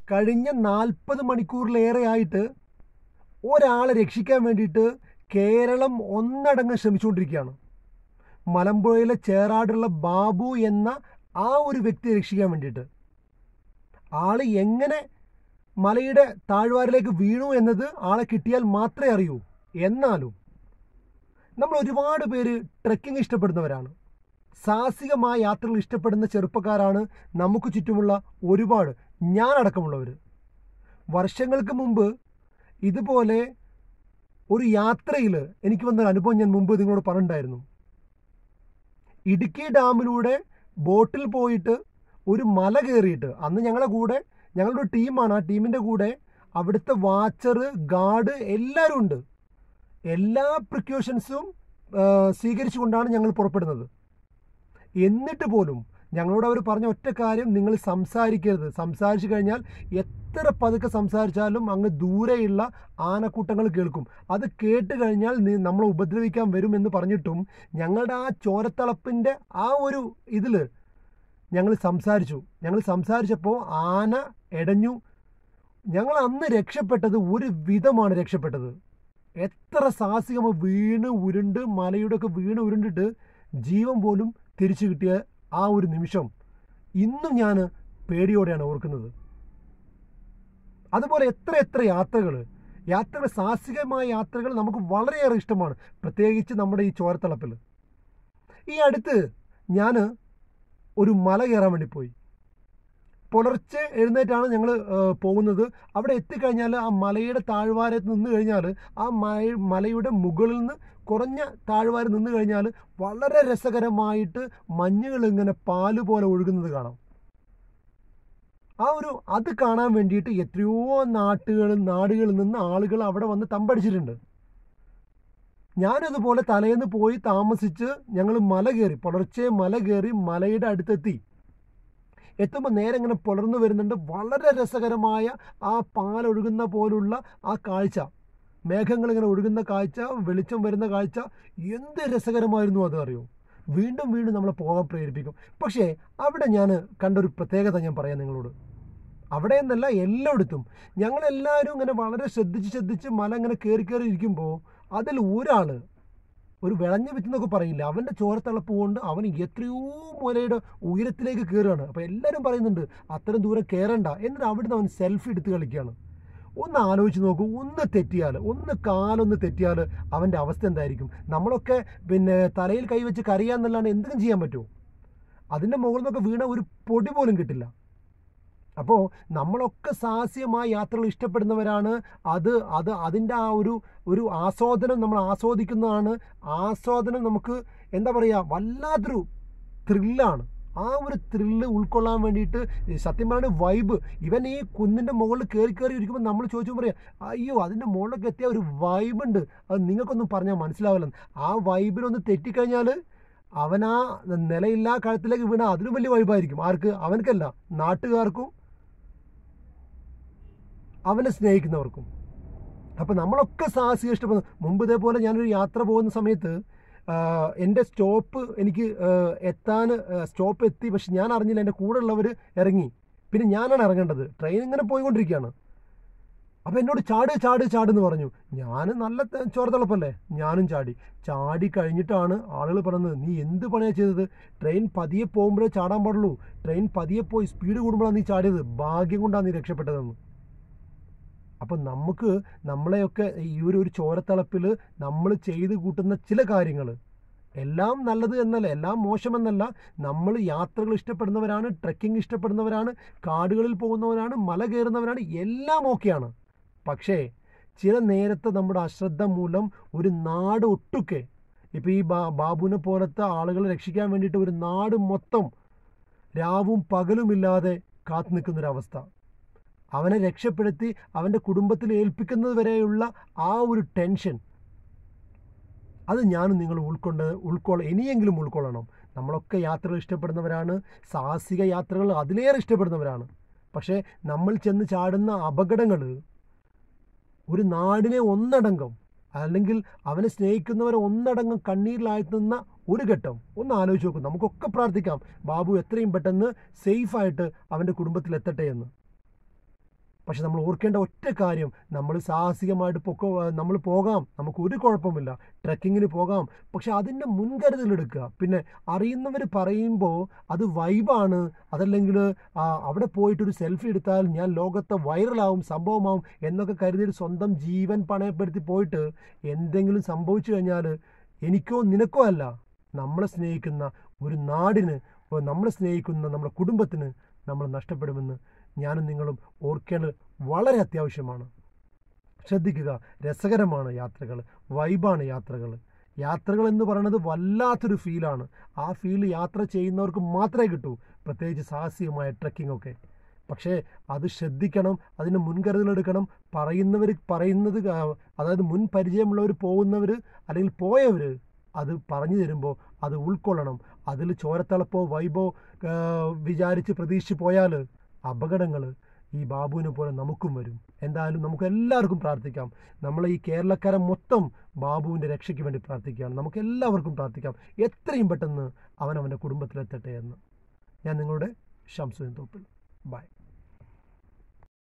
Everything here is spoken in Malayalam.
കഴിഞ്ഞ നാൽപ്പത് മണിക്കൂറിലേറെയായിട്ട് ഒരാളെ രക്ഷിക്കാൻ വേണ്ടിയിട്ട് കേരളം ഒന്നടങ്കം ശ്രമിച്ചുകൊണ്ടിരിക്കുകയാണ് മലമ്പുഴയിലെ ചേറാടുള്ള ബാബു എന്ന ആ ഒരു വ്യക്തിയെ രക്ഷിക്കാൻ വേണ്ടിയിട്ട് ആള് എങ്ങനെ മലയുടെ താഴ്വാരയിലേക്ക് വീണു എന്നത് ആളെ കിട്ടിയാൽ മാത്രമേ അറിയൂ എന്നാലും നമ്മൾ ഒരുപാട് പേര് ട്രെക്കിംഗ് ഇഷ്ടപ്പെടുന്നവരാണ് സാഹസികമായ യാത്രകൾ ഇഷ്ടപ്പെടുന്ന ചെറുപ്പക്കാരാണ് നമുക്ക് ചുറ്റുമുള്ള ഒരുപാട് ഞാനടക്കമുള്ളവർ വർഷങ്ങൾക്ക് മുമ്പ് ഇതുപോലെ ഒരു യാത്രയിൽ എനിക്ക് വന്നൊരു അനുഭവം ഞാൻ മുമ്പ് നിങ്ങളോട് പറഞ്ഞിട്ടുണ്ടായിരുന്നു ഇടുക്കി ഡാമിലൂടെ ബോട്ടിൽ പോയിട്ട് ഒരു മല കയറിയിട്ട് അന്ന് ഞങ്ങളുടെ കൂടെ ഞങ്ങളുടെ ഒരു ടീമാണ് ആ ടീമിൻ്റെ കൂടെ അവിടുത്തെ വാച്ചർ ഗാർഡ് എല്ലാവരും ഉണ്ട് എല്ലാ പ്രിക്കോഷൻസും സ്വീകരിച്ചുകൊണ്ടാണ് ഞങ്ങൾ പുറപ്പെടുന്നത് എന്നിട്ട് പോലും ഞങ്ങളോട് അവർ പറഞ്ഞ ഒറ്റ കാര്യം നിങ്ങൾ സംസാരിക്കരുത് സംസാരിച്ചു കഴിഞ്ഞാൽ എത്ര പതുക്കെ സംസാരിച്ചാലും അങ്ങ് ദൂരെയുള്ള ആനക്കൂട്ടങ്ങൾ കേൾക്കും അത് കേട്ട് കഴിഞ്ഞാൽ നീ നമ്മളെ ഉപദ്രവിക്കാൻ വരുമെന്ന് പറഞ്ഞിട്ടും ഞങ്ങളുടെ ആ ചോരത്തളപ്പിൻ്റെ ആ ഒരു ഇതിൽ ഞങ്ങൾ സംസാരിച്ചു ഞങ്ങൾ സംസാരിച്ചപ്പോൾ ആന എടഞ്ഞു ഞങ്ങൾ അന്ന് രക്ഷപ്പെട്ടത് ഒരു വിധമാണ് രക്ഷപ്പെട്ടത് എത്ര സാഹസികമായി വീണ് ഉരുണ്ട് മലയുടെ ഒക്കെ വീണ് ഉരുണ്ടിട്ട് ജീവൻ പോലും തിരിച്ചു കിട്ടിയ ആ ഒരു നിമിഷം ഇന്നും ഞാൻ പേടിയോടെയാണ് ഓർക്കുന്നത് അതുപോലെ എത്ര എത്ര യാത്രകൾ യാത്രകൾ സാഹസികമായ യാത്രകൾ നമുക്ക് വളരെയേറെ ഇഷ്ടമാണ് പ്രത്യേകിച്ച് നമ്മുടെ ഈ ചോരത്തളപ്പിൽ ഈ അടുത്ത് ഞാൻ ഒരു മല കയറാൻ വേണ്ടി പോയി പുലർച്ചെ എഴുന്നേറ്റാണ് ഞങ്ങൾ പോകുന്നത് അവിടെ എത്തിക്കഴിഞ്ഞാൽ ആ മലയുടെ താഴ്വാരത്ത് നിന്ന് കഴിഞ്ഞാൽ ആ മല മലയുടെ മുകളിൽ നിന്ന് കുറഞ്ഞ താഴ്വാരം നിന്ന് കഴിഞ്ഞാൽ വളരെ രസകരമായിട്ട് മഞ്ഞുകൾ ഇങ്ങനെ പാല് പോലെ ഒഴുകുന്നത് കാണാം ആ ഒരു അത് കാണാൻ വേണ്ടിയിട്ട് എത്രയോ നാട്ടുകളിൽ നാടുകളിൽ നിന്ന് ആളുകൾ അവിടെ വന്ന് തമ്പടിച്ചിട്ടുണ്ട് ഞാനതുപോലെ തലേന്ന് പോയി താമസിച്ച് ഞങ്ങൾ മല കയറി പുലർച്ചെ മല കയറി മലയുടെ അടുത്തെത്തി എത്തുമ്പോൾ നേരെ ഇങ്ങനെ പുലർന്നു വരുന്നുണ്ട് വളരെ രസകരമായ ആ പാലൊഴുകുന്ന പോലുള്ള ആ കാഴ്ച മേഘങ്ങൾ ഇങ്ങനെ ഒഴുകുന്ന കാഴ്ച വെളിച്ചം വരുന്ന കാഴ്ച എന്ത് രസകരമായിരുന്നു അത് അറിയോ വീണ്ടും വീണ്ടും നമ്മളെ പോകാൻ പ്രേരിപ്പിക്കും പക്ഷേ അവിടെ ഞാൻ കണ്ടൊരു പ്രത്യേകത ഞാൻ പറയാം നിങ്ങളോട് അവിടെ എന്നല്ല എല്ലായിടത്തും ഞങ്ങളെല്ലാവരും ഇങ്ങനെ വളരെ ശ്രദ്ധിച്ച് ശ്രദ്ധിച്ച് മല ഇങ്ങനെ കയറി കയറി ഇരിക്കുമ്പോൾ അതിൽ ഒരാൾ ഒരു വിളഞ്ഞ വിത്തെന്നൊക്കെ പറയില്ല അവൻ്റെ ചോരത്തിളപ്പ് കൊണ്ട് അവൻ എത്രയോ മുലയുടെ ഉയരത്തിലേക്ക് കയറുകയാണ് അപ്പോൾ എല്ലാവരും പറയുന്നുണ്ട് അത്രയും ദൂരം കയറണ്ട എന്നിട്ട് അവിടുന്ന് അവൻ സെൽഫി എടുത്ത് കളിക്കുകയാണ് ഒന്ന് ആലോചിച്ച് നോക്കൂ ഒന്ന് തെറ്റിയാൽ ഒന്ന് കാലൊന്ന് തെറ്റിയാൽ അവൻ്റെ അവസ്ഥ എന്തായിരിക്കും നമ്മളൊക്കെ പിന്നെ തലയിൽ കൈവച്ച് കരയാന്നല്ലാണ്ട് എന്തെങ്കിലും ചെയ്യാൻ പറ്റുമോ അതിൻ്റെ മുകളിൽ നിന്നൊക്കെ വീണ ഒരു പൊടി പോലും കിട്ടില്ല അപ്പോൾ നമ്മളൊക്കെ സാഹസികമായ യാത്രകൾ ഇഷ്ടപ്പെടുന്നവരാണ് അത് അത് അതിൻ്റെ ആ ഒരു ഒരു ആസ്വാദനം നമ്മൾ ആസ്വദിക്കുന്നതാണ് ആസ്വാദനം നമുക്ക് എന്താ പറയുക വല്ലാത്തൊരു ത്രില്ലാണ് ആ ഒരു ത്രില്ല് ഉൾക്കൊള്ളാൻ വേണ്ടിയിട്ട് സത്യം പറഞ്ഞ വൈബ് ഇവൻ ഈ കുന്നിൻ്റെ മുകളിൽ കയറി കയറി ഇരിക്കുമ്പോൾ നമ്മൾ ചോദിച്ചു പറയാം അയ്യോ അതിൻ്റെ മുകളിലൊക്കെ എത്തിയ ഒരു വൈബ് ഉണ്ട് അത് നിങ്ങൾക്കൊന്നും പറഞ്ഞാൽ മനസ്സിലാവില്ല ആ വൈബിനൊന്ന് തെറ്റിക്കഴിഞ്ഞാൽ അവൻ ആ നിലയില്ലാ കഴുത്തിലേക്ക് വീണാൽ അതിലും വലിയ വൈബായിരിക്കും ആർക്ക് അവനക്കല്ല നാട്ടുകാർക്കും അവനെ സ്നേഹിക്കുന്നവർക്കും അപ്പോൾ നമ്മളൊക്കെ സാഹസികം ഇഷ്ടപ്പെടുന്നു മുമ്പ് ഇതേപോലെ ഞാനൊരു യാത്ര പോകുന്ന സമയത്ത് എൻ്റെ സ്റ്റോപ്പ് എനിക്ക് എത്താൻ സ്റ്റോപ്പ് എത്തി പക്ഷെ ഞാൻ അറിഞ്ഞില്ല എൻ്റെ കൂടെ ഉള്ളവർ ഇറങ്ങി പിന്നെ ഞാനാണ് ഇറങ്ങേണ്ടത് ട്രെയിൻ ഇങ്ങനെ പോയിക്കൊണ്ടിരിക്കുകയാണ് അപ്പോൾ എന്നോട് ചാട് ചാട് ചാട് എന്ന് പറഞ്ഞു ഞാൻ നല്ല ചോരത്തിളപ്പല്ലേ ഞാനും ചാടി ചാടി കഴിഞ്ഞിട്ടാണ് ആളുകൾ പറഞ്ഞത് നീ എന്ത് പണിയാണ് ചെയ്തത് ട്രെയിൻ പതിയെ പോകുമ്പോഴേ ചാടാൻ പാടുള്ളൂ ട്രെയിൻ പതിയെ പോയി സ്പീഡ് കൂടുമ്പോഴാണ് നീ ചാടിയത് ഭാഗ്യം കൊണ്ടാണ് നീ രക്ഷപ്പെട്ടതെന്ന് അപ്പം നമുക്ക് നമ്മളെയൊക്കെ ഈ ഒരു ഒരു ചോരത്തിളപ്പിൽ നമ്മൾ ചെയ്ത് കൂട്ടുന്ന ചില കാര്യങ്ങൾ എല്ലാം നല്ലത് എന്നല്ല എല്ലാം മോശമെന്നല്ല നമ്മൾ യാത്രകൾ ഇഷ്ടപ്പെടുന്നവരാണ് ട്രെക്കിംഗ് ഇഷ്ടപ്പെടുന്നവരാണ് കാടുകളിൽ പോകുന്നവരാണ് മല കയറുന്നവരാണ് എല്ലാം ഓക്കെയാണ് പക്ഷേ ചില നേരത്തെ നമ്മുടെ അശ്രദ്ധ മൂലം ഒരു നാട് ഒട്ടുക്കെ ഇപ്പോൾ ഈ ബാ ബാബുവിനെ പോലത്തെ ആളുകളെ രക്ഷിക്കാൻ വേണ്ടിയിട്ട് ഒരു നാട് മൊത്തം രാവും പകലുമില്ലാതെ കാത്തു നിൽക്കുന്നൊരവസ്ഥ അവനെ രക്ഷപ്പെടുത്തി അവൻ്റെ കുടുംബത്തിൽ ഏൽപ്പിക്കുന്നത് വരെയുള്ള ആ ഒരു ടെൻഷൻ അത് ഞാനും നിങ്ങൾ ഉൾക്കൊണ്ട് ഉൾക്കൊള്ള ഇനിയെങ്കിലും ഉൾക്കൊള്ളണം നമ്മളൊക്കെ യാത്രകൾ ഇഷ്ടപ്പെടുന്നവരാണ് സാഹസിക യാത്രകൾ അതിലേറെ ഇഷ്ടപ്പെടുന്നവരാണ് പക്ഷേ നമ്മൾ ചെന്ന് ചാടുന്ന അപകടങ്ങൾ ഒരു നാടിനെ ഒന്നടങ്കം അല്ലെങ്കിൽ അവനെ സ്നേഹിക്കുന്നവരെ ഒന്നടങ്കം കണ്ണീരിലാഴ്ത്തുന്ന ഒരു ഘട്ടം ഒന്ന് ആലോചിച്ച് നോക്കും നമുക്കൊക്കെ പ്രാർത്ഥിക്കാം ബാബു എത്രയും പെട്ടെന്ന് സേഫായിട്ട് അവൻ്റെ കുടുംബത്തിൽ എത്തട്ടെ എന്ന് പക്ഷെ നമ്മൾ ഓർക്കേണ്ട ഒറ്റ കാര്യം നമ്മൾ സാഹസികമായിട്ട് പൊക്കോ നമ്മൾ പോകാം നമുക്ക് ഒരു കുഴപ്പമില്ല ട്രക്കിങ്ങിന് പോകാം പക്ഷെ അതിൻ്റെ മുൻകരുതൽ എടുക്കുക പിന്നെ അറിയുന്നവർ പറയുമ്പോൾ അത് വൈബാണ് അതല്ലെങ്കിൽ ആ, അവിടെ പോയിട്ടൊരു സെൽഫി എടുത്താൽ ഞാൻ ലോകത്തെ വൈറലാവും സംഭവമാവും എന്നൊക്കെ കരുതിയിട്ട് സ്വന്തം ജീവൻ പണയപ്പെടുത്തി പോയിട്ട് എന്തെങ്കിലും സംഭവിച്ചു കഴിഞ്ഞാൽ എനിക്കോ നിനക്കോ അല്ല നമ്മളെ സ്നേഹിക്കുന്ന ഒരു നാടിന് ഇപ്പോൾ നമ്മളെ സ്നേഹിക്കുന്ന നമ്മുടെ കുടുംബത്തിന് നമ്മൾ നഷ്ടപ്പെടുമെന്ന് ഞാനും നിങ്ങളും ഓർക്കേണ്ടത് വളരെ അത്യാവശ്യമാണ് ശ്രദ്ധിക്കുക രസകരമാണ് യാത്രകൾ വൈബാണ് യാത്രകൾ യാത്രകൾ എന്ന് പറയുന്നത് വല്ലാത്തൊരു ഫീലാണ് ആ ഫീൽ യാത്ര ചെയ്യുന്നവർക്ക് മാത്രമേ കിട്ടൂ പ്രത്യേകിച്ച് സാഹസികമായ ട്രക്കിംഗ് ഒക്കെ പക്ഷേ അത് ശ്രദ്ധിക്കണം അതിന് മുൻകരുതലെടുക്കണം പറയുന്നവർ പറയുന്നത് കാ- അതായത് മുൻ പരിചയമുള്ളവർ പോകുന്നവർ അല്ലെങ്കിൽ പോയവർ അത് പറഞ്ഞു തരുമ്പോൾ അത് ഉൾക്കൊള്ളണം അതിൽ ചോരത്തിളപ്പോ വൈബോ ആ, വിചാരിച്ച് പ്രതീക്ഷിച്ച് പോയാൽ അപകടങ്ങൾ ഈ ബാബുവിനെ പോലെ നമുക്കും വരും എന്തായാലും നമുക്ക് എല്ലാവർക്കും പ്രാർത്ഥിക്കാം നമ്മൾ ഈ കേരളക്കാരെ മൊത്തം ബാബുവിൻ്റെ രക്ഷയ്ക്ക് വേണ്ടി പ്രാർത്ഥിക്കുകയാണ് നമുക്ക് എല്ലാവർക്കും പ്രാർത്ഥിക്കാം എത്രയും പെട്ടെന്ന് അവൻ അവൻ്റെ കുടുംബത്തിലെത്തട്ടെ എന്ന് ഞാൻ നിങ്ങളുടെ ഷംസുദ്ദീൻ തോപ്പിൽ ബൈ